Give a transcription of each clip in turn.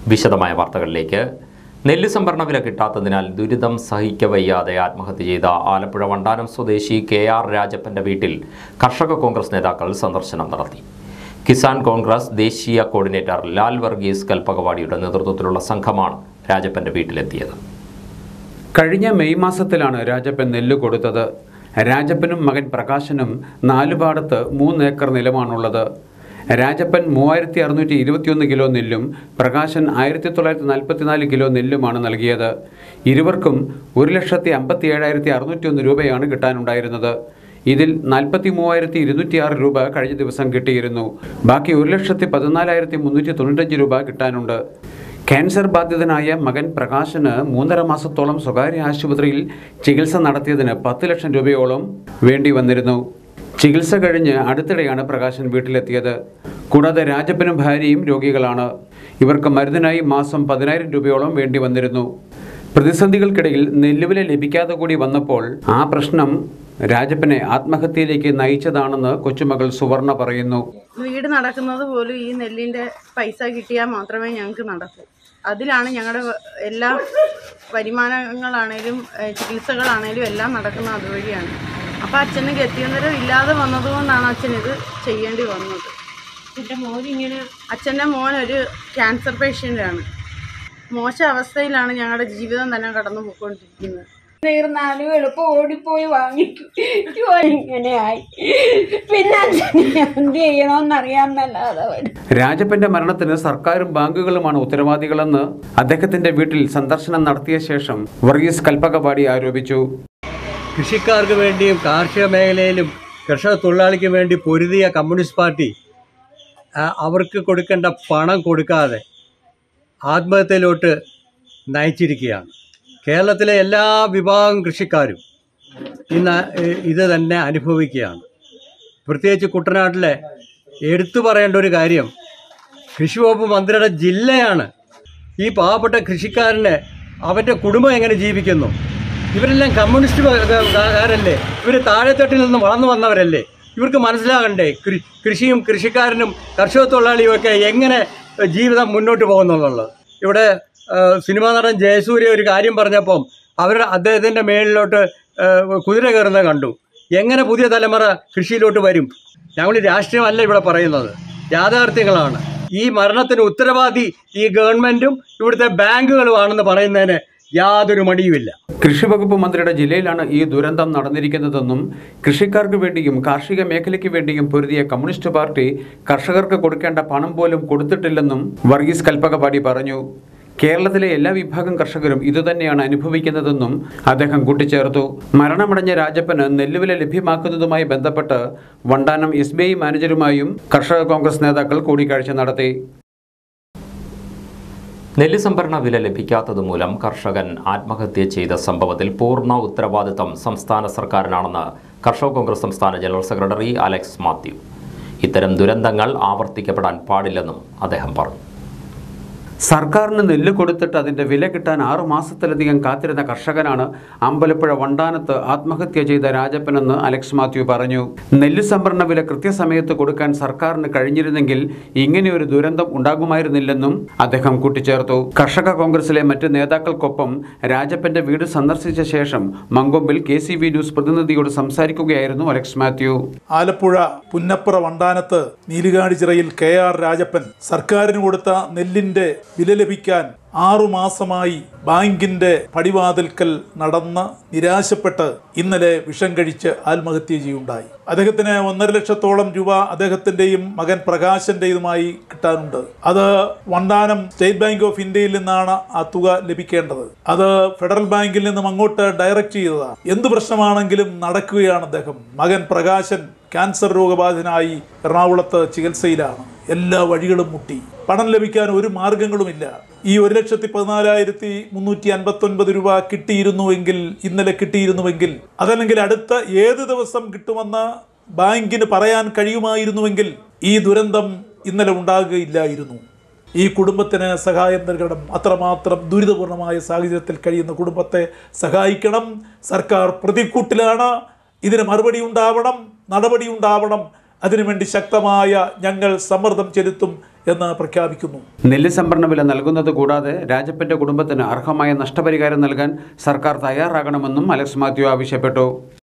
വിശദമായ വാർത്തകളിലേക്ക് നെല്ല് സംഭരണ വില കിട്ടാത്തതിനാൽ ദുരിതം സഹിക്കവയ്യാതെ ആത്മഹത്യ ചെയ്ത ആലപ്പുഴ വണ്ടാനം സ്വദേശി കെ ആർ രാജപ്പന്റെ വീട്ടിൽ കർഷക കോൺഗ്രസ് നേതാക്കൾ സന്ദർശനം നടത്തി കിസാൻ കോൺഗ്രസ് ദേശീയ കോർഡിനേറ്റർ ലാൽ വർഗീസ് കൽപ്പകവാടിയുടെ നേതൃത്വത്തിലുള്ള സംഘമാണ് രാജപ്പന്റെ വീട്ടിലെത്തിയത് കഴിഞ്ഞ മെയ് മാസത്തിലാണ് രാജപ്പൻ നെല്ല് കൊടുത്തത് രാജപ്പനും മകൻ പ്രകാശനും നാലുപാടത്ത് മൂന്ന് ഏക്കർ നിലമാണുള്ളത് രാജപ്പൻ മൂവായിരത്തി അറുന്നൂറ്റി ഇരുപത്തിയൊന്ന് കിലോ നെല്ലും പ്രകാശൻ ആയിരത്തി തൊള്ളായിരത്തി നാൽപ്പത്തിനാല് കിലോ നെല്ലുമാണ് നൽകിയത് ഇരുവർക്കും ഒരു ലക്ഷത്തി അമ്പത്തി ഏഴായിരത്തി അറുന്നൂറ്റിയൊന്ന് രൂപയാണ് കിട്ടാനുണ്ടായിരുന്നത് ഇതിൽ നാൽപ്പത്തി മൂവായിരത്തി ഇരുന്നൂറ്റിയാറ് രൂപ കഴിഞ്ഞ ദിവസം കിട്ടിയിരുന്നു ബാക്കി ഒരു ലക്ഷത്തി പതിനാലായിരത്തി മുന്നൂറ്റി തൊണ്ണൂറ്റഞ്ച് രൂപ കിട്ടാനുണ്ട് ക്യാൻസർ ബാധിതനായ മകൻ പ്രകാശന് മൂന്നര മാസത്തോളം സ്വകാര്യ ആശുപത്രിയിൽ ചികിത്സ നടത്തിയതിന് പത്ത് ലക്ഷം രൂപയോളം വേണ്ടി വന്നിരുന്നു ചികിത്സ കഴിഞ്ഞ് അടുത്തിടെയാണ് പ്രകാശൻ വീട്ടിലെത്തിയത് കൂടാതെ രാജപ്പനും ഭാര്യയും രോഗികളാണ് ഇവർക്ക് മരുന്നിനായി മാസം പതിനായിരം രൂപയോളം വേണ്ടി വന്നിരുന്നു പ്രതിസന്ധികൾക്കിടയിൽ നെല്ലുവില ലഭിക്കാതെ കൂടി വന്നപ്പോൾ ആ പ്രശ്നം രാജപ്പനെ ആത്മഹത്യയിലേക്ക് നയിച്ചതാണെന്ന് കൊച്ചുമകൾ സുവർണ പറയുന്നു വീട് നടക്കുന്നത് പോലും ഈ നെല്ലിന്റെ പൈസ കിട്ടിയാൽ മാത്രമേ ഞങ്ങൾക്ക് നടക്കൂ അതിലാണ് ഞങ്ങളുടെ വ- എല്ലാ വരുമാനങ്ങളാണേലും ഏഹ് ചികിത്സകളാണേലും എല്ലാം നടക്കുന്നത് അതുവഴിയാണ് അപ്പോൾ അച്ഛന് ഗത്യന്തരം ഇല്ലാതെ വന്നതുകൊണ്ടാണ് അച്ഛൻ ഇത് ചെയ്യേണ്ടി വന്നത് എൻ്റെ മോൻ ഇങ്ങനെ അച്ഛൻ്റെ മോൻ ഒരു ക്യാൻസർ പേഷ്യൻ്റാണ് മോശം അവസ്ഥയിലാണ് ഞങ്ങളുടെ ജീവിതം തന്നെ കടന്നു പോയിക്കൊണ്ടിരിക്കുന്നത് തീർന്നാലും എളുപ്പം ഓടിപ്പോയി വാങ്ങിക്കും ജോലി ഇങ്ങനെയായി പിന്നെ അച്ഛനെ എന്ത് ചെയ്യണമെന്നറിയാൻ മേലാതെ വരും രാജപ്പന്റെ മരണത്തിന് സർക്കാരും ബാങ്കുകളുമാണ് ഉത്തരവാദികളെന്ന് അദ്ദേഹത്തിന്റെ വീട്ടിൽ സന്ദർശനം നടത്തിയ ശേഷം വർഗീസ് കൽപ്പകവാടി ആരോപിച്ചു കൃഷിക്കാർക്ക് വേണ്ടിയും കാർഷിക മേഖലയിലും കർഷക തൊഴിലാളിക്ക് വേണ്ടി പൊരുതിയ കമ്മ്യൂണിസ്റ്റ് പാർട്ടി ആ, അവർക്ക് കൊടുക്കേണ്ട പണം കൊടുക്കാതെ ആത്മഹത്യയിലോട്ട് നയിച്ചിരിക്കുകയാണ് കേരളത്തിലെ എല്ലാ വിഭാഗം കൃഷിക്കാരും ഇന്ന് ഏഹ്, ഇത് തന്നെ അനുഭവിക്കുകയാണ് പ്രത്യേകിച്ച് കുട്ടനാട്ടിലെ എടുത്തു പറയേണ്ട ഒരു കാര്യം കൃഷി വകുപ്പ് മന്ത്രിയുടെ ജില്ലയാണ് ഈ പാവപ്പെട്ട കൃഷിക്കാരന് അവൻ്റെ കുടുംബം എങ്ങനെ ജീവിക്കുന്നു ഇവരെല്ലാം കമ്മ്യൂണിസ്റ്റ് കാരല്ലേ ഇവർ താഴെത്തട്ടിൽ നിന്ന് വളർന്നു വന്നവരല്ലേ ഇവർക്ക് മനസ്സിലാകണ്ടേ കൃ- കൃഷിയും കൃഷിക്കാരനും കർഷക തൊഴിലാളിയും ഒക്കെ എങ്ങനെ ജീവിതം മുന്നോട്ട് പോകുന്നുള്ളത് ഇവിടെ ആ, സിനിമാ നടൻ ജയസൂര്യ ഒരു കാര്യം പറഞ്ഞപ്പം അവരുടെ അദ്ദേഹത്തിൻ്റെ മേളിലോട്ട് ആ, കുതിര കയറുന്നത് കണ്ടു എങ്ങനെ പുതിയ തലമുറ കൃഷിയിലോട്ട് വരും ഞങ്ങൾ രാഷ്ട്രീയമല്ല ഇവിടെ പറയുന്നത് യാഥാർത്ഥ്യങ്ങളാണ് ഈ മരണത്തിന് ഉത്തരവാദി ഈ ഗവൺമെന്റും ഇവിടുത്തെ ബാങ്കുകളുമാണെന്ന് പറയുന്നതിന് യാതൊരു മടിയുമില്ല കൃഷി വകുപ്പ് മന്ത്രിയുടെ ജില്ലയിലാണ് ഈ ദുരന്തം നടന്നിരിക്കുന്നതെന്നും കൃഷിക്കാർക്ക് വേണ്ടിയും കാർഷിക മേഖലയ്ക്ക് വേണ്ടിയും പൊരുതിയ കമ്മ്യൂണിസ്റ്റ് പാർട്ടി കർഷകർക്ക് കൊടുക്കേണ്ട പണം പോലും കൊടുത്തിട്ടില്ലെന്നും വർഗീസ് കൽപ്പകപാടി പറഞ്ഞു കേരളത്തിലെ എല്ലാ വിഭാഗം കർഷകരും ഇതുതന്നെയാണ് അനുഭവിക്കുന്നതെന്നും അദ്ദേഹം കൂട്ടിച്ചേർത്തു മരണമടഞ്ഞ രാജപ്പന് നെല്ലുവില ലഭ്യമാക്കുന്നതുമായി ബന്ധപ്പെട്ട് വണ്ടാനം എസ് ബി ഐ മാനേജരുമായും കർഷക കോൺഗ്രസ് നേതാക്കൾ കൂടിക്കാഴ്ച നടത്തി നെല്ല് സംഭരണ വില ലഭിക്കാത്തത് മൂലം കർഷകൻ ആത്മഹത്യ ചെയ്ത സംഭവത്തിൽ പൂർണ്ണ ഉത്തരവാദിത്തം സംസ്ഥാന സർക്കാരിനാണെന്ന് കർഷക കോൺഗ്രസ് സംസ്ഥാന ജനറൽ സെക്രട്ടറി അലക്സ് മാത്യു ഇത്തരം ദുരന്തങ്ങൾ ആവർത്തിക്കപ്പെടാൻ പാടില്ലെന്നും അദ്ദേഹം പറഞ്ഞു സർക്കാരിന് നെല്ല് കൊടുത്തിട്ട് അതിന്റെ വില കിട്ടാൻ ആറു മാസത്തിലധികം കാത്തിരുന്ന കർഷകനാണ് അമ്പലപ്പുഴ വണ്ടാനത്ത് ആത്മഹത്യ ചെയ്ത രാജപ്പനെന്ന് അലക്സ് മാത്യു പറഞ്ഞു നെല്ല് സംഭരണ വില കൃത്യസമയത്ത് കൊടുക്കാൻ സർക്കാരിന് കഴിഞ്ഞിരുന്നെങ്കിൽ ഇങ്ങനെയൊരു ദുരന്തം ഉണ്ടാകുമായിരുന്നില്ലെന്നും അദ്ദേഹം കൂട്ടിച്ചേർത്തു കർഷക കോൺഗ്രസിലെ മറ്റ് നേതാക്കൾക്കൊപ്പം രാജപ്പന്റെ വീട് സന്ദർശിച്ച ശേഷം മങ്കൊമ്പിൽ കെ സി വി ന്യൂസ് പ്രതിനിധിയോട് സംസാരിക്കുകയായിരുന്നു അലക്സ് മാത്യു ആലപ്പുഴ പുന്നപ്പുറ വണ്ടാനത്ത് നീലുകാടിച്ചിറയിൽ കെ ആർ രാജപ്പൻ സർക്കാരിന് കൊടുത്ത നെല്ലിന്റെ വില ലഭിക്കാൻ ആറുമാസമായി ബാങ്കിന്റെ പടിവാതിൽക്കൽ നടന്ന് നിരാശപ്പെട്ട് ഇന്നലെ വിഷം കഴിച്ച് ആത്മഹത്യ ചെയ്യുണ്ടായി അദ്ദേഹത്തിന് ഒന്നര ലക്ഷത്തോളം രൂപ അദ്ദേഹത്തിന്റെയും മകൻ പ്രകാശന്റെയുമായി കിട്ടാനുണ്ട് അത് വണ്ടാനം സ്റ്റേറ്റ് ബാങ്ക് ഓഫ് ഇന്ത്യയിൽ നിന്നാണ് ആ തുക ലഭിക്കേണ്ടത് അത് ഫെഡറൽ ബാങ്കിൽ നിന്നും അങ്ങോട്ട് ഡയറക്റ്റ് ചെയ്തതാണ് എന്ത് പ്രശ്നമാണെങ്കിലും നടക്കുകയാണ് അദ്ദേഹം മകൻ പ്രകാശൻ ക്യാൻസർ രോഗബാധിതനായി എറണാകുളത്ത് ചികിത്സയിലാണ് എല്ലാ വഴികളും മുട്ടി പണം ലഭിക്കാൻ ഒരു മാർഗങ്ങളുമില്ല ഈ ഒരു ലക്ഷത്തി പതിനാലായിരത്തി മുന്നൂറ്റി അൻപത്തൊൻപത് രൂപ കിട്ടിയിരുന്നുവെങ്കിൽ ഇന്നലെ കിട്ടിയിരുന്നുവെങ്കിൽ അതല്ലെങ്കിൽ അടുത്ത ഏത് ദിവസം കിട്ടുമെന്ന് ബാങ്കിന് പറയാൻ കഴിയുമായിരുന്നുവെങ്കിൽ ഈ ദുരന്തം ഇന്നലെ ഉണ്ടാകുകയില്ലായിരുന്നു ഈ കുടുംബത്തിന് സഹായം നൽകണം അത്രമാത്രം ദുരിതപൂർണമായ സാഹചര്യത്തിൽ കഴിയുന്ന കുടുംബത്തെ സഹായിക്കണം സർക്കാർ പ്രതിക്കൂട്ടിലാണ് ഇതിന് മറുപടി ഉണ്ടാവണം നടപടി ഉണ്ടാവണം അതിനുവേണ്ടി ശക്തമായ ഞങ്ങൾ സമ്മർദ്ദം ചെലുത്തും എന്ന് പ്രഖ്യാപിക്കുന്നു നെല്ല് സംഭരണ വില നൽകുന്നത് കൂടാതെ രാജപ്പന്റെ കുടുംബത്തിന് അർഹമായ നഷ്ടപരിഹാരം നൽകാൻ സർക്കാർ തയ്യാറാകണമെന്നും അലക്സ് മാത്യു ആവശ്യപ്പെട്ടു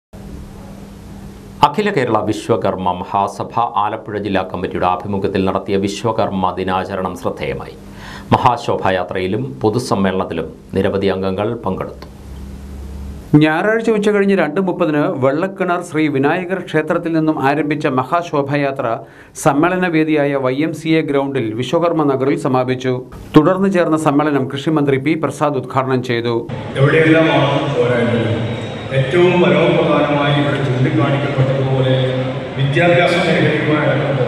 അഖില കേരള വിശ്വകർമ്മ മഹാസഭ ആലപ്പുഴ ജില്ലാ കമ്മിറ്റിയുടെ ആഭിമുഖ്യത്തിൽ നടത്തിയ വിശ്വകർമ്മ ദിനാചരണം ശ്രദ്ധേയമായി മഹാശോഭായാത്രയിലും പൊതുസമ്മേളനത്തിലും നിരവധി അംഗങ്ങൾ പങ്കെടുത്തു ഞായറാഴ്ച ഉച്ചകഴിഞ്ഞ് രണ്ട് മുപ്പതിന് വെള്ളക്കിണർ ശ്രീ വിനായകർ ക്ഷേത്രത്തിൽ നിന്നും ആരംഭിച്ച മഹാശോഭയാത്ര സമ്മേളന വേദിയായ വൈ എം സി എ ഗ്രൗണ്ടിൽ വിശ്വകർമ്മ നഗറിൽ സമാപിച്ചു തുടർന്ന് ചേർന്ന സമ്മേളനം കൃഷിമന്ത്രി പി പ്രസാദ് ഉദ്ഘാടനം ചെയ്തു എവിടെയെല്ലാമാണ് പോരായ്മകൾ ഏറ്റവും പരമപ്രധാനമായി ഇവിടെ ചൂണ്ടിക്കാണിക്കപ്പെട്ടതുപോലെ വിദ്യാഭ്യാസ മേഖലയുമായി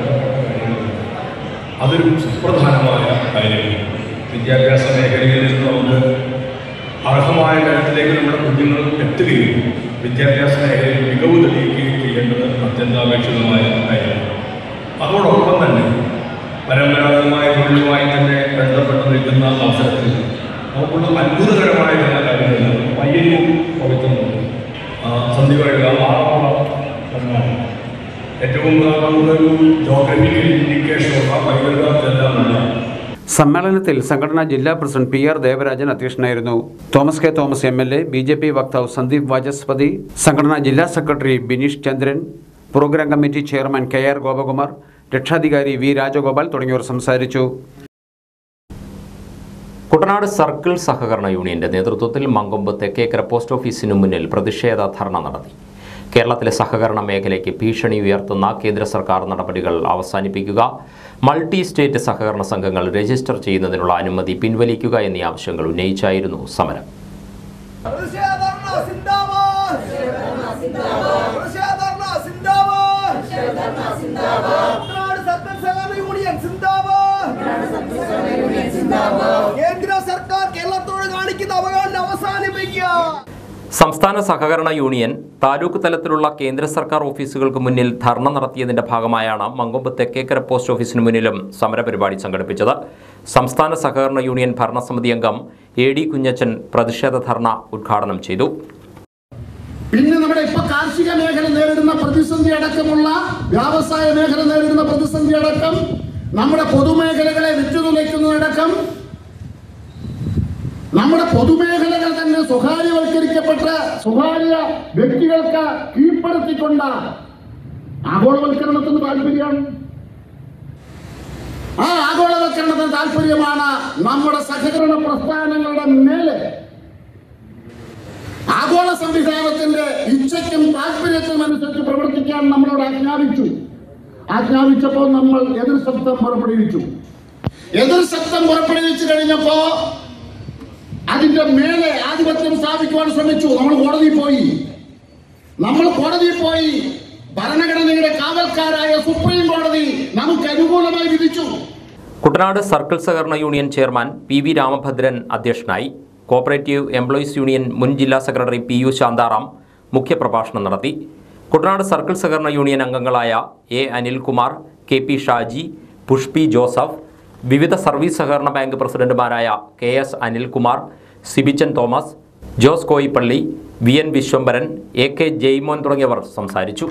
അതൊരു സുപ്രധാനമായ കാര്യമാണ് വിദ്യാഭ്യാസ മേഖലയിൽ നിന്ന് നമുക്ക് അർഹമായ തലത്തിലേക്ക് നമ്മുടെ കുഞ്ഞുങ്ങൾ എത്തുകയും വിദ്യാഭ്യാസ മേഖലയിൽ മികവ് തെളിയിക്കുകയും ചെയ്യേണ്ടത് അത്യന്താപേക്ഷിതമായ കാര്യമാണ് അതോടൊപ്പം തന്നെ പരമ്പരാഗതമായ തൊഴിലുമായി തന്നെ ബന്ധപ്പെട്ട് നിൽക്കുന്ന അവസരത്തിൽ നമുക്കുള്ള അത്ഭുതകരമായ ചില കാര്യങ്ങൾ പയ്യനും പവിത്രമുണ്ട് സന്ധി പറയുക ആറോളം എന്നാണ് ഏറ്റവും നമുക്കൊരു ജോഗ്രഫിക്കൽ ഇൻഡിക്കേഷനുള്ള പൈതൃകത്തെല്ലാമുള്ള സമ്മേളനത്തിൽ സംഘടനാ ജില്ലാ പ്രസിഡന്റ് പി ആർ ദേവരാജൻ അധ്യക്ഷനായിരുന്നു Thomas K Thomas M L A B J P വക്താവ് സന്ദീപ് വാചസ്പതി സംഘടനാ ജില്ലാ secretary Bineesh Chandran programme committee chairman K R Gopakumar രക്ഷാധികാരി വി രാജഗോപാൽ തുടങ്ങിയവർ സംസാരിച്ചു കുട്ടനാട് സർക്കിൾ സഹകരണ യൂണിയന്റെ നേതൃത്വത്തിൽ മങ്കൊമ്പ് തെക്കേക്കര പോസ്റ്റ് ഓഫീസിനു മുന്നിൽ പ്രതിഷേധ ധർണ നടത്തി കേരളത്തിലെ സഹകരണ മേഖലയ്ക്ക് ഭീഷണി ഉയർത്തുന്ന കേന്ദ്ര സർക്കാർ നടപടികൾ അവസാനിപ്പിക്കുക മൾട്ടി സ്റ്റേറ്റ് സഹകരണ സംഘങ്ങൾ രജിസ്റ്റർ ചെയ്യുന്നതിനുള്ള അനുമതി പിൻവലിക്കുക എന്നീ ആവശ്യങ്ങൾ ഉന്നയിച്ചായിരുന്നു സമരം പ്രതിഷേധർണ സിന്ദാബാദ് പ്രതിഷേധർണ സിന്ദാബാദ് കുട്ടനാട് സർക്കിൾ സഹകരണ യൂണിയൻ സിന്ദാബാദ് കേന്ദ്ര സർക്കാർ കേരളത്തോട് കാണിക്കുന്ന അവഗണന അവസാനിപ്പിക്കുക സംസ്ഥാന സഹകരണ യൂണിയൻ താലൂക്ക് തലത്തിലുള്ള കേന്ദ്ര സർക്കാർ ഓഫീസുകൾക്ക് മുന്നിൽ ധർണ നടത്തിയതിന്റെ ഭാഗമായാണ് മങ്കൊമ്പ് തെക്കേക്കര പോസ്റ്റ് ഓഫീസിന് മുന്നിലും സമരപരിപാടി സംഘടിപ്പിച്ചത് സംസ്ഥാന സഹകരണ യൂണിയൻ ഭരണസമിതി അംഗം എ ഡി കുഞ്ഞച്ചൻ പ്രതിഷേധ ധർണ ഉദ്ഘാടനം ചെയ്തു പിന്നെ നമ്മുടെ ഇപ്പൊ കാർഷിക മേഖല നേരിടുന്ന പ്രതിസന്ധി അടക്കമുള്ള വ്യവസായ മേഖല നേരിടുന്ന പ്രതിസന്ധി അടക്കം നമ്മുടെ പൊതുമേഖലകളെ വിറ്റുതുലയ്ക്കുന്നതടക്കം നമ്മുടെ പൊതുമേഖലകൾ തന്നെ സ്വകാര്യവൽക്കരിക്കപ്പെട്ട സ്വകാര്യ വ്യക്തികൾക്ക് കീഴ്പ്പെടുത്തിക്കൊണ്ട് ആഗോളവൽക്കരണത്തിന് താല്പര്യമാണ് ആ ആഗോളവൽക്കരണത്തിന് താല്പര്യമാണ് നമ്മുടെ സഹകരണ പ്രസ്ഥാനങ്ങളുടെ മേലെ ആഗോള സംവിധാനത്തിന്റെ ഇച്ഛയ്ക്കും താല്പര്യത്തിനും അനുസരിച്ച് പ്രവർത്തിക്കാൻ നമ്മളോട് ആജ്ഞാപിച്ചു ആജ്ഞാപിച്ചപ്പോൾ നമ്മൾ എതിർ ശബ്ദം പുറപ്പെടുവിച്ചു എതിർ ശബ്ദം പുറപ്പെടുവിച്ചു കഴിഞ്ഞപ്പോ അതിന്റെ മേലെ ആധിപത്യം സ്ഥാപിക്കുവാൻ ശ്രമിച്ചു നമ്മൾ കോടതിയിൽ പോയി നമ്മൾ കോടതിയിൽ പോയി ഭരണഘടനയുടെ കാവൽക്കാരായ സുപ്രീം കോടതി നമുക്ക് അനുകൂലമായി വിധിച്ചു കുട്ടനാട് സർക്കിൾ സഹകരണ union chairman P V Ramabhadran അധ്യക്ഷനായി കോപ്പറേറ്റീവ് എംപ്ലോയീസ് യൂണിയൻ മുൻ ജില്ലാ സെക്രട്ടറി പി യു ശാന്താറാം മുഖ്യപ്രഭാഷണം നടത്തി കുട്ടനാട് സർക്കിൾ സഹകരണ യൂണിയൻ അംഗങ്ങളായ A Anilkumar K P Shaji Pushpi Joseph വിവിധ സർവീസ് സഹകരണ ബാങ്ക് പ്രസിഡന്റുമാരായ K S Anilkumar Sibichan Thomas Jose Koippally V N Vishwambharan A K Jaimon തുടങ്ങിയവർ സംസാരിച്ചു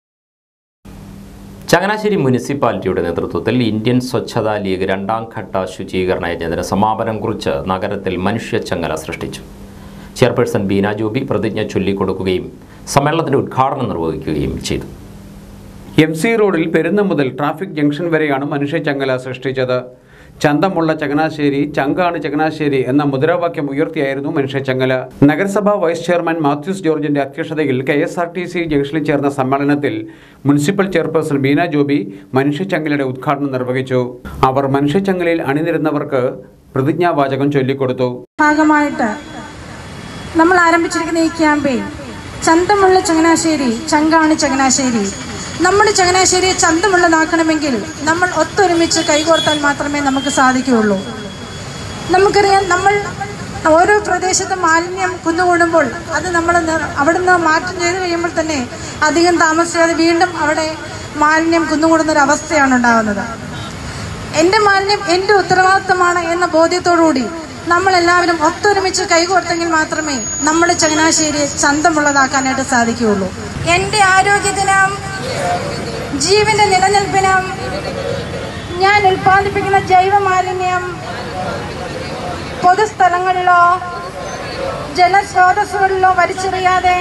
ചങ്ങനാശ്ശേരി മുനിസിപ്പാലിറ്റിയുടെ നേതൃത്വത്തിൽ ഇന്ത്യൻ സ്വച്ഛതാ ലീഗ് രണ്ടാം ഘട്ട ശുചീകരണ യജ്ഞത്തിന് സമാപനം കുറിച്ച് നഗരത്തിൽ മനുഷ്യച്ചങ്ങല സൃഷ്ടിച്ചു ചെയർപേഴ്സൺ ബീന ജോബി പ്രതിജ്ഞ ചൊല്ലിക്കൊടുക്കുകയും സമ്മേളനത്തിന്റെ ഉദ്ഘാടനം നിർവഹിക്കുകയും ചെയ്തു എം സി റോഡിൽ പെരുന്ന മുതൽ ട്രാഫിക് ജംഗ്ഷൻ വരെയാണ് മനുഷ്യച്ചങ്ങല സൃഷ്ടിച്ചത് ചന്തമുള്ള ചങ്ങനാശ്ശേരി ചങ്കാണ് ചങ്ങനാശ്ശേരി എന്ന മുദ്രാവാക്യം ഉയർത്തിയായിരുന്നു മനുഷ്യച്ചങ്ങല നഗരസഭാ വൈസ് ചെയർമാൻ മാത്യൂസ് ജോർജിന്റെ അധ്യക്ഷതയിൽ K S R T C ജംഗ്ഷനിൽ ചേർന്ന സമ്മേളനത്തിൽ മുനിസിപ്പൽ ചെയർപേഴ്സൺ ബീന ജോബി മനുഷ്യച്ചങ്ങലയുടെ ഉദ്ഘാടനം നിർവഹിച്ചു അവർ മനുഷ്യച്ചങ്ങലയിൽ അണിനിരുന്നവർക്ക് പ്രതിജ്ഞാവാചകം ചൊല്ലിക്കൊടുത്തു ഭാഗമായിട്ട് നമ്മൾ ആരംഭിച്ചിരിക്കുന്ന ഈ ക്യാമ്പയിൻ ചന്തമുള്ള ചങ്ങനാശ്ശേരി ചങ്കാണ് ചങ്ങനാശ്ശേരി നമ്മുടെ ചങ്ങനാശ്ശേരിയെ ചന്തമുള്ളതാക്കണമെങ്കിൽ നമ്മൾ ഒത്തൊരുമിച്ച് കൈകോർത്താൽ മാത്രമേ നമുക്ക് സാധിക്കുകയുള്ളൂ നമുക്കറിയാം നമ്മൾ ഓരോ പ്രദേശത്ത് മാലിന്യം കുന്നുകൂടുമ്പോൾ അത് നമ്മൾ നിർ- അവിടുന്ന് മാറ്റം ചെയ്ത് കഴിയുമ്പോൾ തന്നെ അധികം താമസിയാതെ വീണ്ടും അവിടെ മാലിന്യം കുന്നുകൂടുന്ന ഒരു അവസ്ഥയാണ് ഉണ്ടാകുന്നത് എൻ്റെ മാലിന്യം എൻ്റെ ഉത്തരവാദിത്തമാണ് എന്ന ബോധ്യത്തോടുകൂടി നമ്മളെല്ലാവരും ഒത്തൊരുമിച്ച് കൈകോർത്തെങ്കിൽ മാത്രമേ നമ്മുടെ ചങ്ങനാശ്ശേരിയെ ചന്തമുള്ളതാക്കാനായിട്ട് സാധിക്കുകയുള്ളൂ എൻ്റെ ആരോഗ്യദിനം ജീവന്റെ നിലനിൽപ്പിനും ഞാൻ ഉൽപ്പാദിപ്പിക്കുന്ന ജൈവ മാലിന്യം പൊതുസ്ഥലങ്ങളിലോ ജലസ്രോതസ്സുകളിലോ വലിച്ചെറിയാതെ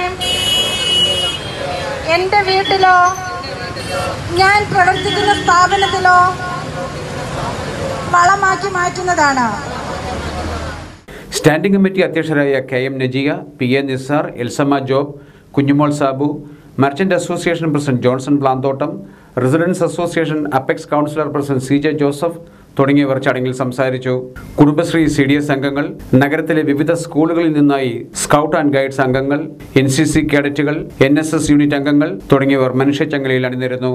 എൻ്റെ വീട്ടിലോ ഞാൻ പ്രവർത്തിക്കുന്ന സ്ഥാപനത്തിലോ വളമാക്കി മാറ്റുന്നതാണ് സ്റ്റാൻഡിംഗ് കമ്മിറ്റി അധ്യക്ഷരായ K M Najiya P A Nisar Elsamma Job Kunjumol Sabu merchant association president Johnson Planthottam residents association apex councillor president C J Joseph തുടങ്ങിയവർ ചടങ്ങിൽ സംസാരിച്ചു കുടുംബശ്രീ സി ഡി എസ് അംഗങ്ങൾ നഗരത്തിലെ വിവിധ സ്കൂളുകളിൽ നിന്നായി സ്കൗട്ട് ആൻഡ് ഗൈഡ്സ് അംഗങ്ങൾ എൻ സി സി കേഡറ്റുകൾ എൻ എസ് എസ് യൂണിറ്റ് അംഗങ്ങൾ തുടങ്ങിയവർ മനുഷ്യച്ചങ്ങലയിൽ അണിനിരുന്നു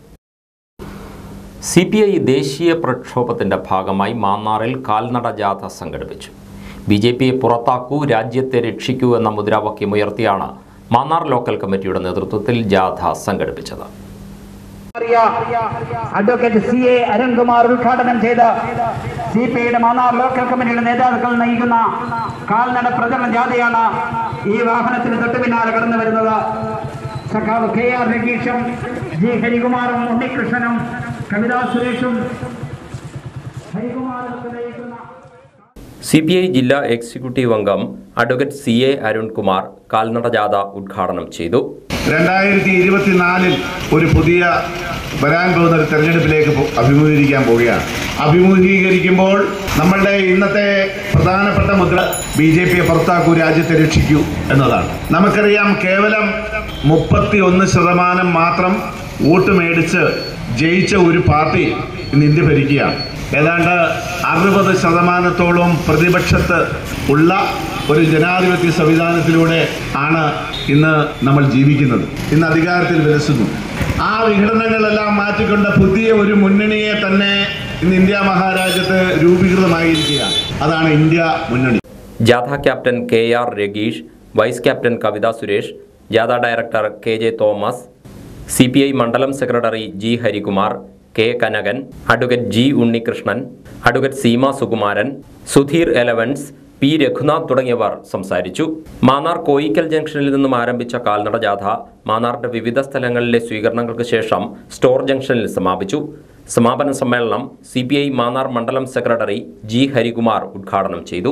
സി പി ഐ ദേശീയ പ്രക്ഷോഭത്തിന്റെ ഭാഗമായി മാന്നാറിൽ കാൽനട ജാഥ സംഘടിപ്പിച്ചു ബി ജെ പിയെ പുറത്താക്കൂ രാജ്യത്തെ രക്ഷിക്കൂ എന്ന മുദ്രാവാക്യം ഉയർത്തിയാണ് മാന്നാർ ലോക്കൽ കമ്മിറ്റിയുടെ നേതൃത്വത്തിൽ ജാഥ സംഘടിപ്പിച്ചത് അഡ്വക്കേറ്റ് സി എ അരുൺകുമാർ ഉദ്ഘാടനം ചെയ്ത് സി പി ഐയുടെ മാന്നാർ ലോക്കൽ കമ്മിറ്റിയുടെ നേതാക്കൾ നയിക്കുന്ന കാൽനട പ്രചരണ ജാഥയാണ് ഈ വാഹനത്തിന് തൊട്ടു പിന്നാലെ കടന്നു വരുന്നത് സഖാവ് കെ ആർ രഗീഷും ജി ഹരികുമാറും ഉണ്ണികൃഷ്ണനും കവിതാ സുരേഷും ഹരികുമാറും ഒക്കെ നയിക്കുന്ന സി പി ഐ ജില്ലാ എക്സിക്യൂട്ടീവ് അംഗം അഡ്വക്കേറ്റ് സി എ അരുൺകുമാർ കാൽനട ജാഥ ഉദ്ഘാടനം ചെയ്തു രണ്ടായിരത്തി ഇരുപത്തിനാലിൽ ഒരു പുതിയ വരാൻ പോകുന്ന ഒരു തെരഞ്ഞെടുപ്പിലേക്ക് പോ- അഭിമുഖീകരിക്കാൻ പോവുകയാണ് അഭിമുഖീകരിക്കുമ്പോൾ നമ്മളുടെ ഇന്നത്തെ പ്രധാനപ്പെട്ട മുദ്ര ബി ജെ പിയെ പുറത്താക്കൂ രാജ്യത്തെ രക്ഷിക്കൂ എന്നതാണ് നമുക്കറിയാം കേവലം മുപ്പത്തി ഒന്ന് ശതമാനം മാത്രം വോട്ട് മേടിച്ച് ജയിച്ച ഒരു പാർട്ടി ഇന്ന് ഇന്ത്യ ഭരിക്കുകയാണ് ഏതാണ്ട് അറുപത് ശതമാനത്തോളം പ്രതിപക്ഷത്ത് ഉള്ള ഒരു ജനാധിപത്യ സംവിധാനത്തിലൂടെ ആണ് ഇന്ന് നമ്മൾ ജീവിക്കുന്നത് ഇന്ന് അധികാരത്തിൽ വിലസുന്നു ആ വിഘടനങ്ങളെല്ലാം മാറ്റിക്കൊണ്ട് പുതിയ ഒരു മുന്നണിയെ തന്നെ ഇന്ന് ഇന്ത്യ മഹാരാജ്യത്ത് രൂപീകൃതമായിരിക്കുകയാണ് അതാണ് ഇന്ത്യ മുന്നണി ജാഥ captain K R Rageesh vice captain Kavitha Suresh ജാഥ director K J Thomas C P I മണ്ഡലം secretary G Harikumar K Kanakan advocate G Unnikrishnan advocate Seema Sukumaran Sudheer Elavans P Raghunath തുടങ്ങിയവർ സംസാരിച്ചു മാന്നാർ കോയിക്കൽ ജംഗ്ഷനിൽ നിന്നും ആരംഭിച്ച കാൽനട ജാഥ മാന്നാറിന്റെ വിവിധ സ്ഥലങ്ങളിലെ സ്വീകരണങ്ങൾക്ക് ശേഷം സ്റ്റോർ ജംഗ്ഷനിൽ സമാപിച്ചു സമാപന സമ്മേളനം സി മാന്നാർ മണ്ഡലം സെക്രട്ടറി ജി ഹരികുമാർ ഉദ്ഘാടനം ചെയ്തു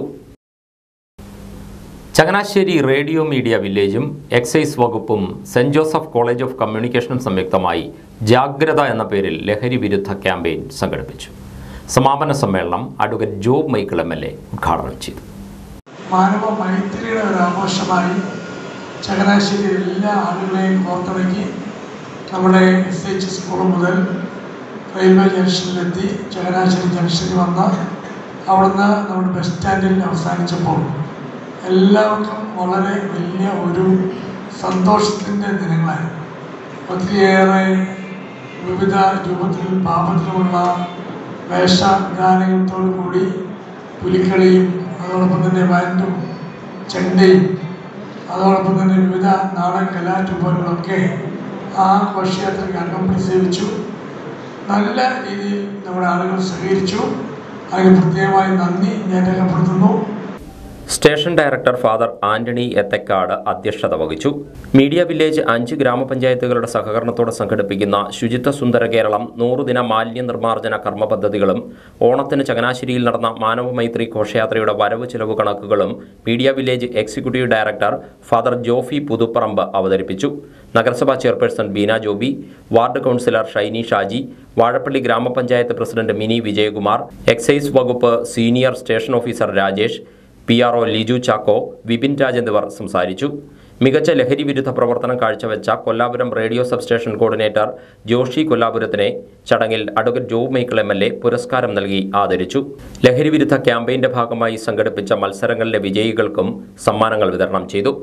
ചങ്ങനാശ്ശേരി റേഡിയോ മീഡിയ വില്ലേജും എക്സൈസ് വകുപ്പും സെന്റ് ജോസഫ് കോളേജ് ഓഫ് കമ്മ്യൂണിക്കേഷനും സംയുക്തമായി ജാഗ്രത എന്ന പേരിൽ ലഹരി വിരുദ്ധ ക്യാമ്പയിൻ സംഘടിപ്പിച്ചു സമാപന സമ്മേളനം advocate Job Michael M L A ഉദ്ഘാടനം ചെയ്തു മാനവ മൈത്രിയുടെ ഒരു ആഘോഷമായി ചങ്ങനാശ്ശേരി എല്ലാ ആളുകളെയും കോർത്തിണക്കി നമ്മുടെ എസ് എച്ച് സ്കൂൾ മുതൽ റെയിൽവേ ജംഗ്ഷനിലെത്തി ചങ്ങനാശ്ശേരി ജംഗ്ഷനിൽ വന്ന് അവിടുന്ന് നമ്മുടെ ബസ് സ്റ്റാൻഡിൽ അവസാനിച്ചപ്പോൾ എല്ലാവർക്കും വളരെ വലിയ ഒരു സന്തോഷത്തിൻ്റെ ദിനങ്ങളായിരുന്നു ഒത്തിരിയേറെ വിവിധ രൂപത്തിൽ പാപത്തിലുമുള്ള വേഷഗാനങ്ങളോടു കൂടി പുലിക്കളിയും അതോടൊപ്പം തന്നെ ബാൻഡും ചെണ്ടയും അതോടൊപ്പം തന്നെ വിവിധ നാടൻ കലാരൂപങ്ങളൊക്കെ ആ ഘോഷയാത്രയ്ക്ക് അകമ്പടി സേവിച്ചു നല്ല രീതിയിൽ നമ്മുടെ ആളുകൾ സഹകരിച്ചു അതിന് പ്രത്യേകമായി നന്ദി ഞാൻ രേഖപ്പെടുത്തുന്നു station director father Antony Ethakkad അധ്യക്ഷത വഹിച്ചു മീഡിയ വില്ലേജ് അഞ്ച് ഗ്രാമപഞ്ചായത്തുകളുടെ സഹകരണത്തോടെ സംഘടിപ്പിക്കുന്ന ശുചിത്വ സുന്ദര കേരളം നൂറുദിന മാലിന്യ നിർമ്മാർജ്ജന കർമ്മ പദ്ധതികളും ഓണത്തിന് ചങ്ങനാശ്ശേരിയിൽ നടന്ന മാനവമൈത്രി ഘോഷയാത്രയുടെ വരവ് ചിലവ് കണക്കുകളും media village executive director father Jophy Puthuparambu അവതരിപ്പിച്ചു നഗരസഭാ chairperson Beena Joby ward councillor Shiny Shaji Vazhappally ഗ്രാമപഞ്ചായത്ത് പ്രസിഡന്റ് മിനി വിജയകുമാർ എക്സൈസ് വകുപ്പ് senior station officer Rajesh P R O Liju Chacko Vipin Raj എന്നിവർ സംസാരിച്ചു മികച്ച ലഹരി വിരുദ്ധ പ്രവർത്തനം കാഴ്ചവെച്ച Kollapuram radio substation coordinator Joshy കൊല്ലാപുരത്തിനെ ചടങ്ങിൽ advocate Job Michael M L A പുരസ്കാരം നൽകി ആദരിച്ചു ലഹരി വിരുദ്ധ ക്യാമ്പയിന്റെ ഭാഗമായി സംഘടിപ്പിച്ച മത്സരങ്ങളിലെ വിജയികൾക്കും സമ്മാനങ്ങൾ വിതരണം ചെയ്തു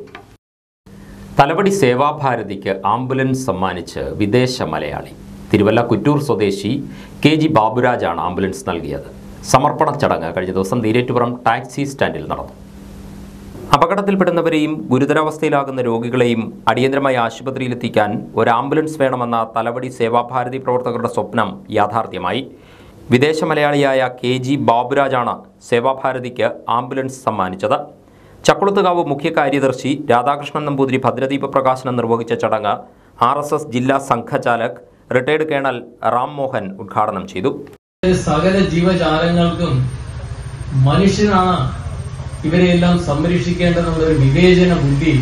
തലവടി സേവാഭാരതിക്ക് ആംബുലൻസ് സമ്മാനിച്ച് വിദേശ മലയാളി തിരുവല്ല കുറ്റൂർ സ്വദേശി കെ ജി ബാബുരാജാണ് ആംബുലൻസ് നൽകിയത് സമർപ്പണ ചടങ്ങ് കഴിഞ്ഞ ദിവസം നീരേറ്റുപുറം ടാക്സി സ്റ്റാൻഡിൽ നടന്നു അപകടത്തിൽപ്പെടുന്നവരെയും ഗുരുതരാവസ്ഥയിലാകുന്ന രോഗികളെയും അടിയന്തരമായി ആശുപത്രിയിലെത്തിക്കാൻ ഒരു ആംബുലൻസ് വേണമെന്ന തലവടി സേവാഭാരതി പ്രവർത്തകരുടെ സ്വപ്നം യാഥാർത്ഥ്യമായി വിദേശ മലയാളിയായ കെ ജി ബാബുരാജാണ് സേവാഭാരതിക്ക് ആംബുലൻസ് സമ്മാനിച്ചത് ചക്കുളത്തുകാവ് മുഖ്യ കാര്യദർശി രാധാകൃഷ്ണൻ നമ്പൂതിരി ഭദ്രദീപ പ്രകാശനം നിർവഹിച്ച ചടങ്ങ് ആർ എസ് എസ് ജില്ലാ സംഘചാലക് റിട്ടയർഡ് കേണൽ റാം മോഹൻ ഉദ്ഘാടനം ചെയ്തു സകല ജീവജാലങ്ങൾക്കും മനുഷ്യനാണ് ഇവരെയെല്ലാം സംരക്ഷിക്കേണ്ടതെന്നുള്ള ഒരു വിവേചന ബുദ്ധി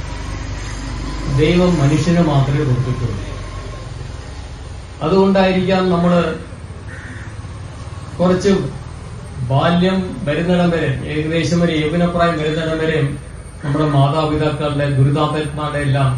ദൈവം മനുഷ്യന് മാത്രമേ കൊടുത്തിട്ടുള്ളൂ അതുകൊണ്ടായിരിക്കാം നമ്മൾ കുറച്ച് ബാല്യം വരുന്നിടം വരെ ഏകദേശം ഒരു യൗവനപ്രായം വരുന്നിടം വരെ നമ്മുടെ മാതാപിതാക്കളുടെ ഗുരുതാത്തന്മാരുടെ എല്ലാം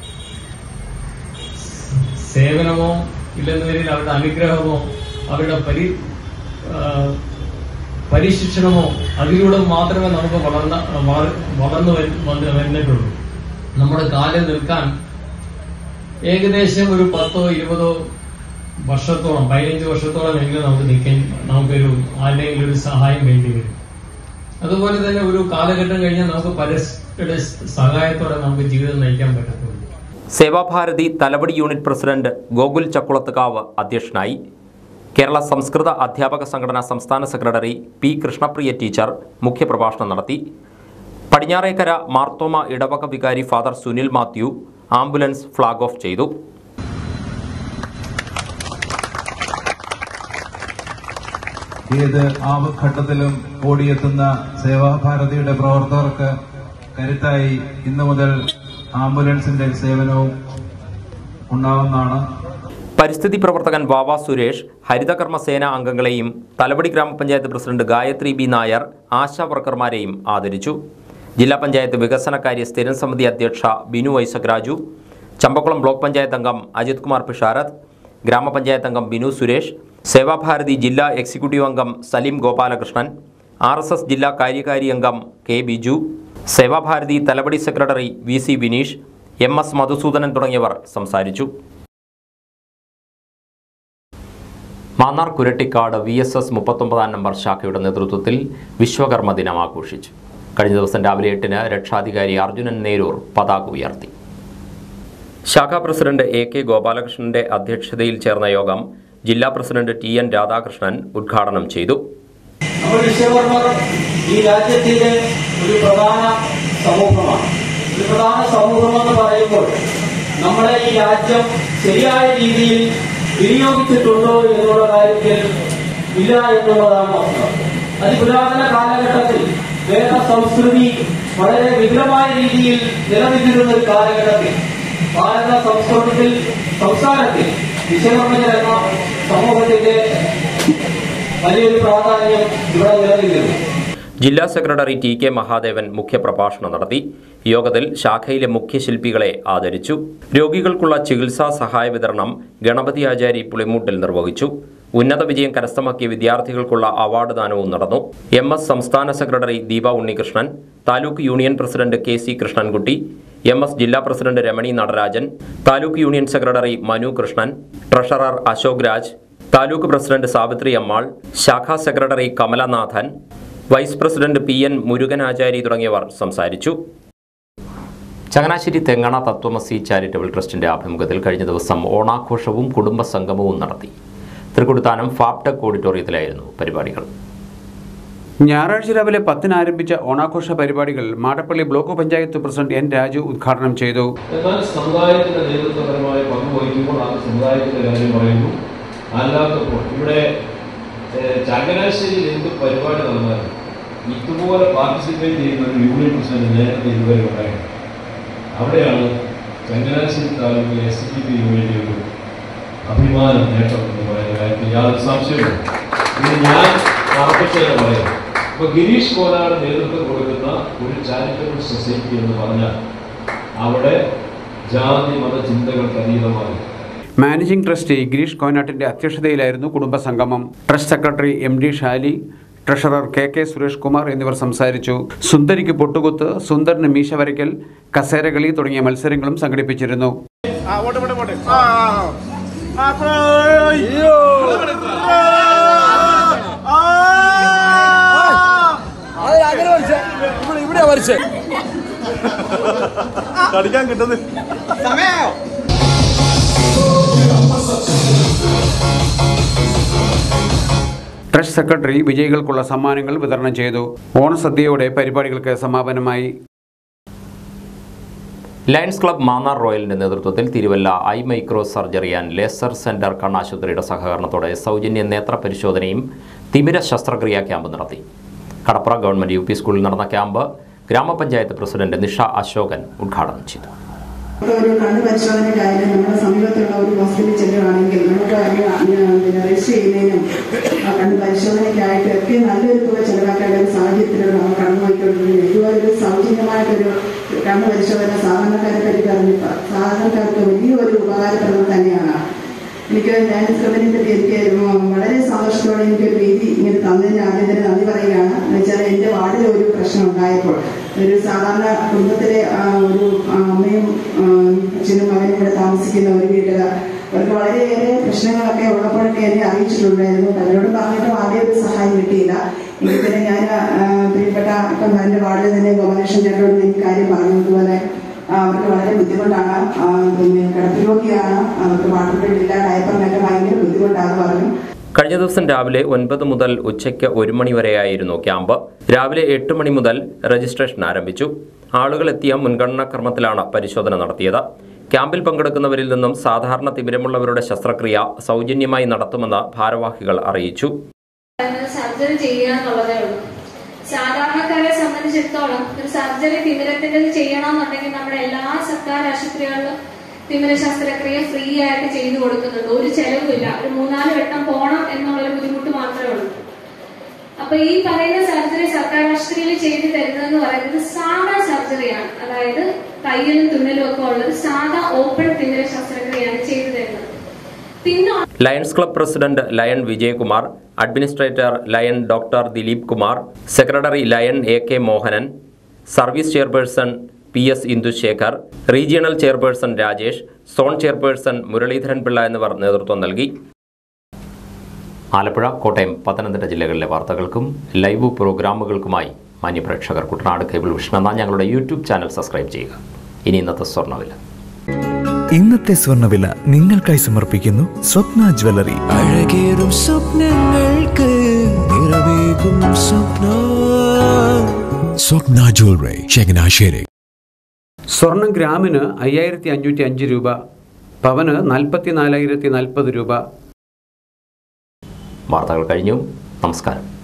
സേവനമോ ഇല്ലെന്ന പേരിൽ അവരുടെ അനുഗ്രഹമോ അവരുടെ പരി ആ, പരിശിക്ഷണമോ അതിലൂടെ മാത്രമേ നമുക്ക് വളർന്ന വള- വളർന്നു വരു- വന്ന് വന്നിട്ടുള്ളൂ നമ്മുടെ കാലിൽ നിൽക്കാൻ ഏകദേശം ഒരു പത്തോ ഇരുപതോ വർഷത്തോളം പതിനഞ്ച് വർഷത്തോളം എങ്കിലും നമുക്ക് നിൽക്കാൻ നമുക്കൊരു ആരുടെയെങ്കിലും ഒരു സഹായം വേണ്ടി വരും അതുപോലെ തന്നെ ഒരു കാലഘട്ടം കഴിഞ്ഞാൽ നമുക്ക് പരസ്പര സഹായത്തോടെ നമുക്ക് ജീവിതം നയിക്കാൻ പറ്റത്തുള്ളൂ സേവാഭാരതി തലവടി യൂണിറ്റ് പ്രസിഡന്റ് ഗോകുൽ ചക്കുളത്തുകാവ് അധ്യക്ഷനായി കേരള സംസ്കൃത അധ്യാപക സംഘടന സംസ്ഥാന സെക്രട്ടറി പി കൃഷ്ണപ്രിയ ടീച്ചർ മുഖ്യപ്രഭാഷണം നടത്തി പടിഞ്ഞാറേക്കര മാർത്തോമ ഇടവക വികാരി father Sunil Mathew ambulance flag off ചെയ്തു ഏത് ആപഘട്ടത്തിലും ഓടിയെത്തുന്ന സേവാഭാരതിയുടെ പ്രവർത്തകർക്ക് കരുത്തായി ഇന്നു മുതൽ ആംബുലൻസിന്റെ സേവനവും ഉണ്ടാവുന്നതാണ് പരിസ്ഥിതി പ്രവർത്തകൻ വാവ സുരേഷ് ഹരിതകർമ്മ സേന അംഗങ്ങളെയും തലവടി ഗ്രാമപഞ്ചായത്ത് president Gayathri B Nair ASHA വർക്കർമാരെയും ആദരിച്ചു ജില്ലാ പഞ്ചായത്ത് വികസനകാര്യ സ്ഥിരം സമിതി അധ്യക്ഷ ബിനു ഐസക് രാജു ചമ്പക്കുളം ബ്ലോക്ക് പഞ്ചായത്ത് അംഗം അജിത് കുമാർ പിഷാരത്ത് ഗ്രാമപഞ്ചായത്ത് അംഗം ബിനു സുരേഷ് സേവാഭാരതി ജില്ലാ എക്സിക്യൂട്ടീവ് അംഗം Saleem Gopalakrishnan R S S ജില്ലാ കാര്യകാരി അംഗം K Biju Sevabharathi Thalavady secretary V C Vineesh M S Madhusoodanan തുടങ്ങിയവർ സംസാരിച്ചു Mannar Kurattikkad V S S മുപ്പത്തൊമ്പതാം നമ്പർ ശാഖയുടെ നേതൃത്വത്തിൽ വിശ്വകർമ്മ ദിനം ആഘോഷിച്ചു കഴിഞ്ഞ ദിവസം രാവിലെ എട്ടിന് രക്ഷാധികാരി അർജുനൻ നേരൂർ പതാക ഉയർത്തി ശാഖാ പ്രസിഡന്റ് എ കെ ഗോപാലകൃഷ്ണന്റെ അധ്യക്ഷതയിൽ ചേർന്ന യോഗം ജില്ലാ പ്രസിഡന്റ് ടി എൻ രാധാകൃഷ്ണൻ ഉദ്ഘാടനം ചെയ്തു നമ്മൾ വിശ്വകർമ്മർ ഈ രാജ്യത്തിന്റെ ഒരു പ്രധാന സമൂഹമാണ് ഒരു പ്രധാന സമൂഹം എന്ന് പറയുമ്പോൾ നമ്മുടെ ഈ രാജ്യം ശരിയായ രീതിയിൽ വിനിയോഗിച്ചിട്ടുണ്ടോ എന്നുള്ള കാര്യത്തിൽ ഇല്ല എന്നുള്ളതാണ് വസ്തുത അതിപുരാതന കാലഘട്ടത്തിൽ വേദ സംസ്കൃതി വളരെ വിപുലമായ രീതിയിൽ നിലനിന്നിരുന്ന ഒരു കാലഘട്ടത്തിൽ ഭാരത സംസ്കൃതത്തിൽ സംസ്ഥാനത്തിൽ വിശ്വകർമ്മജർ എന്ന സമൂഹത്തിന്റെ വലിയൊരു പ്രാധാന്യം ഇവിടെ നിലനിന്നിരുന്നു ജില്ലാ സെക്രട്ടറി ടി കെ മഹാദേവൻ മുഖ്യപ്രഭാഷണം നടത്തി യോഗത്തിൽ ശാഖയിലെ മുഖ്യശില്പികളെ ആദരിച്ചു രോഗികൾക്കുള്ള ചികിത്സാ സഹായ വിതരണം ഗണപതി ആചാരി പുളിമൂട്ടിൽ നിർവഹിച്ചു ഉന്നത വിജയം കരസ്ഥമാക്കിയ വിദ്യാർത്ഥികൾക്കുള്ള അവാർഡ് ദാനവും നടന്നു എം എസ് സംസ്ഥാന secretary Deepa Unnikrishnan taluk union president K C Krishnankutty M S ജില്ലാ president Ramani Natarajan taluk union secretary Manu Krishnan treasurer Ashok Raj taluk president Savithri Ammal ശാഖാ secretary Kamalanathan vice president P N Murukanachari തുടങ്ങിയവർ സംസാരിച്ചു ചങ്ങനാശ്ശേരി തെങ്ങണ തത്വമസി ചാരിറ്റബിൾ ട്രസ്റ്റിന്റെ ആഭിമുഖ്യത്തിൽ കഴിഞ്ഞ ദിവസം ഓണാഘോഷവും കുടുംബ സംഗമവും നടത്തി തൃക്കുടുത്താനം ഫാപ്ടെക് ഓഡിറ്റോറിയത്തിലായിരുന്നു പരിപാടികൾ ഞായറാഴ്ച രാവിലെ പത്തിന് ആരംഭിച്ച ഓണാഘോഷ പരിപാടികൾ Madappally block panchayat president N Raju ഉദ്ഘാടനം ചെയ്തു എന്നാൽ സമുദായത്തിന്റെ നേതൃത്വപരമായ പങ്ക് വഹിക്കുമ്പോൾ അത് സമുദായത്തിന്റെ കാര്യം പറയുന്നു അല്ലാത്തപ്പോൾ ഇവിടെ ഏഹ്, ചങ്ങനാശ്ശേരിയിൽ എന്ത് പരിപാടി നടന്നാലും ഇതുപോലെ പാർട്ടിസിപ്പേറ്റ് ചെയ്യുന്ന ഒരു യൂണിയൻ പ്രസിഡന്റ് നേരത്തെ ഇതുവരെ ഉണ്ടായിരുന്നു അവിടെയാണ് ചങ്ങനാശ്ശേരി താലൂക്കിലെ എസ് ഡി പി യൂണിയന്റെ ഒരു അഭിമാന നേട്ടം എന്ന് പറയുന്ന കാര്യത്തിൽ യാതൊരു സംശയവും ഇത് ഞാൻ ഉറപ്പിച്ചത് പറയാം ഇപ്പൊ ഗിരീഷ് കോലാട് നേതൃത്വം കൊടുക്കുന്ന ഒരു ചാരിറ്റബിൾ സൊസൈറ്റി എന്ന് പറഞ്ഞാൽ അവിടെ ജാതി മത ചിന്തകൾക്ക് അതീതമായി മാനേജിംഗ് ട്രസ്റ്റി ഗിരീഷ് കോയനാട്ടിന്റെ അധ്യക്ഷതയിലായിരുന്നു കുടുംബസംഗമം trust secretary M D Shali treasurer K K Suresh Kumar എന്നിവർ സംസാരിച്ചു സുന്ദരിക്ക് പൊട്ടുകുത്ത് സുന്ദറിന് മീശ വരയ്ക്കൽ കസേരകളി തുടങ്ങിയ മത്സരങ്ങളും സംഘടിപ്പിച്ചിരുന്നു ആ ഓട്ടെ ഓട്ടെ ഓട്ടെ ആ ആ അയ്യോ അങ്ങനെ വരച്ചേ ഇവിടെ ഇവിടെയാ വരച്ചേ കളിക്കാൻ കിട്ടുന്നത് സമയോ ട്രസ്റ്റ് സെക്രട്ടറി വിജയികൾക്കുള്ള സമ്മാനങ്ങൾ വിതരണം ചെയ്തു ഓണസദ്യയോടെ പരിപാടികൾക്ക് സമാപനമായി ലയൺസ് ക്ലബ് മാന്നാർ റോയലിന്റെ നേതൃത്വത്തിൽ Thiruvalla eye micro surgery and laser centre കണ്ണാശുപത്രിയുടെ സഹകരണത്തോടെ സൗജന്യ നേത്ര പരിശോധനയും തിമിര ശസ്ത്രക്രിയാ ക്യാമ്പ് നടത്തി കടപ്പുറ ഗവൺമെന്റ് യു പി സ്കൂളിൽ നടന്ന ക്യാമ്പ് ഗ്രാമപഞ്ചായത്ത് പ്രസിഡന്റ് നിഷ അശോകൻ ഉദ്ഘാടനം ചെയ്തു ഒരു കണ്ണ് പരിശോധനയ്ക്കായാലും നമ്മുടെ സമീപത്തുള്ള ഒരു ഹോസ്പിറ്റലിൽ ചെല്ലുകയാണെങ്കിൽ നമുക്ക് അതിന് പിന്നെ രജിസ്റ്റർ ചെയ്യുന്നതിനും ആ കണ്ണ് പരിശോധനയ്ക്കായിട്ട് ഒക്കെ നല്ലൊരു തുക ചെലവാക്കേണ്ട ഒരു സാഹചര്യത്തിലാണ് നമ്മൾ കടന്നു പോയിക്കൊണ്ടിരിക്കുന്നത് ഇതുപോലൊരു സൗജന്യമായിട്ടൊരു കണ്ണ് പരിശോധന സാധാരണക്കാരെ പറ്റി പറഞ്ഞു സാധാരണക്കാർക്ക് വലിയൊരു ഉപകാരപ്രദം തന്നെയാണ് എനിക്ക് ഞാൻ ക്ലബിനെ പറ്റി എനിക്ക് വളരെ സന്തോഷത്തോടെ എനിക്കൊരു വേദി ഇങ്ങനെ തന്നതിന് ആദ്യം തന്നെ നന്ദി പറയുകയാണ് എന്ന് വെച്ചാൽ എൻ്റെ വാർഡിൽ ഒരു പ്രശ്നം ഉണ്ടായപ്പോൾ ഒരു സാധാരണ കുടുംബത്തിലെ ആ, ഒരു ആ, അമ്മയും ആ, അച്ഛനും മകനും ഇവിടെ താമസിക്കുന്ന ഒരു വീട്ടിൽ അവർക്ക് വളരെയേറെ പ്രശ്നങ്ങളൊക്കെ ഉള്ളപ്പോഴൊക്കെ എന്നെ അറിയിച്ചിട്ടുണ്ടായിരുന്നു പലരോടും പറഞ്ഞിട്ടും ആദ്യം ഒരു സഹായം കിട്ടിയില്ല എങ്കിൽ പിന്നെ ഞാൻ ആ, പ്രിയപ്പെട്ട ഇപ്പം എൻ്റെ വാർഡിൽ തന്നെ ഗോപാലകൃഷ്ണൻ ചേട്ടനോട് എനിക്ക് കാര്യം പറഞ്ഞു അതുപോലെ ആ, അവർക്ക് വളരെ ബുദ്ധിമുട്ടാണ് ആ, പിന്നെ കിടപ്പ് രോഗിയാണ് അവർക്ക് വാട്ടർ ബില്ലില്ല ഡയപ്പറിനൊക്കെ ഭയങ്കര ബുദ്ധിമുട്ടാണെന്ന് പറഞ്ഞു കഴിഞ്ഞ ദിവസം രാവിലെ ഒൻപത് മുതൽ ഉച്ചയ്ക്ക് ഒരു മണി വരെയായിരുന്നു ക്യാമ്പ് രാവിലെ എട്ട് മണി മുതൽ രജിസ്ട്രേഷൻ ആരംഭിച്ചു ആളുകൾ എത്തിയ മുൻഗണനാ ക്രമത്തിലാണ് പരിശോധന നടത്തിയത് ക്യാമ്പിൽ പങ്കെടുക്കുന്നവരിൽ നിന്നും സാധാരണ തിമിരമുള്ളവരുടെ ശസ്ത്രക്രിയ സൗജന്യമായി നടത്തുമെന്ന് ഭാരവാഹികൾ അറിയിച്ചു സർജറി ചെയ്യുക എന്നുള്ളതേ ഉള്ളൂ സാധാരണക്കാരെ സംബന്ധിച്ചിടത്തോളം ഒരു സർജറി തിമിരത്തിന്റെ ചെയ്യണമെന്നുണ്ടെങ്കിൽ നമ്മുടെ എല്ലാ സർക്കാർ ആശുപത്രികളിലും തിമിര ശസ്ത്രക്രിയ ഫ്രീ ആയിട്ട് ചെയ്തു കൊടുക്കുന്നുണ്ട് ഒരു ചെലവുമില്ല ഒരു മൂന്നാല് വട്ടം പോണം എന്നുള്ളൊരു ബുദ്ധിമുട്ട് മാത്രമേ ഉള്ളൂ അപ്പൊ ഈ പറയുന്ന സർജറി സർക്കാർ ആശുപത്രിയിൽ ചെയ്തു തരുന്നതെന്ന് പറയുന്നത് സാധാ സർജറിയാണ് അതായത് തയ്യലും തുന്നലും ഒക്കെ ഉള്ളത് സാധാ ഓപ്പൺ തിമിര ശസ്ത്രക്രിയയാണ് ചെയ്തു തരുന്നത് പിന്നെ lions club president lion Vijayakumar administrator lion doctor Dileep Kumar secretary lion A K Mohanan service chairperson P S Indushekhar regional chairperson Rajesh zone chairperson Muraleedharan Pillai എന്നിവർ നേതൃത്വം നൽകി ആലപ്പുഴ കോട്ടയം പത്തനംതിട്ട ജില്ലകളിലെ വാർത്തകൾക്കും ലൈവ് പ്രോഗ്രാമുകൾക്കുമായി മാന്യപ്രേക്ഷകർ കുട്ടനാട് കേബിൾ വിഷൻ എന്ന ഞങ്ങളുടെ യൂട്യൂബ് ചാനൽ സബ്സ്ക്രൈബ് ചെയ്യുക ഇനി ഇന്നത്തെ സ്വർണ്ണവില ഇന്നത്തെ സ്വർണ്ണവില നിങ്ങൾക്കായി സമർപ്പിക്കുന്നു സ്വപ്ന ജ്വല്ലറി അഴകേറും സ്വപ്നങ്ങൾക്ക് നിറവേകും സ്വപ്ന സ്വപ്ന ജ്വല്ലറി ചങ്ങനാശ്ശേരി സ്വർണം ഗ്രാമിന് അയ്യായിരത്തി അഞ്ഞൂറ്റി അഞ്ച് രൂപ പവന് നാൽപ്പത്തി നാലായിരത്തി നാൽപ്പത് രൂപ വാർത്തകൾ കഴിഞ്ഞു നമസ്കാരം